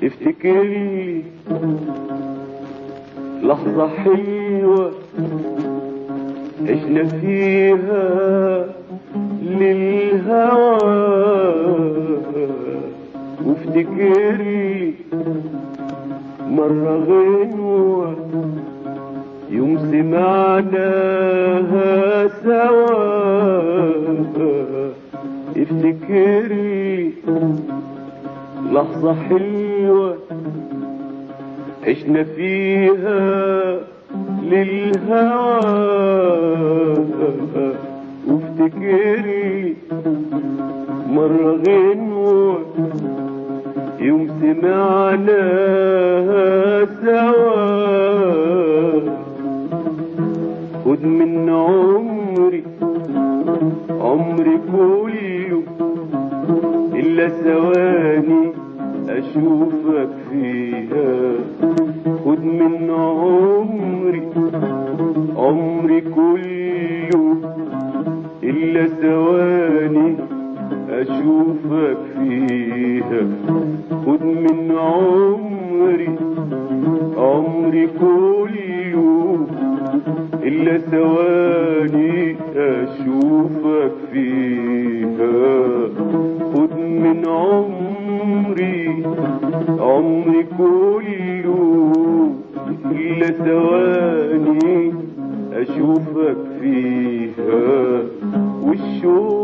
افتكر لي لحظة حلوة عشنا فيها للهوى وافتكر لي مرة غنوة يوم سمعناها سوا افتكر لي لحظة حلوة عشنا فيها للهوى وافتكري مرة غنوة يوم سمعناها سوا خد من عمري عمري كله إلا ثواني أشوفك فيها خد من عمري عمري كله إلا ثواني أشوفك فيها خد من عمري عمري كله إلا ثواني أشوفك فيها خد من عمري عمري كله إلا ثواني أشوفك فيها والشوق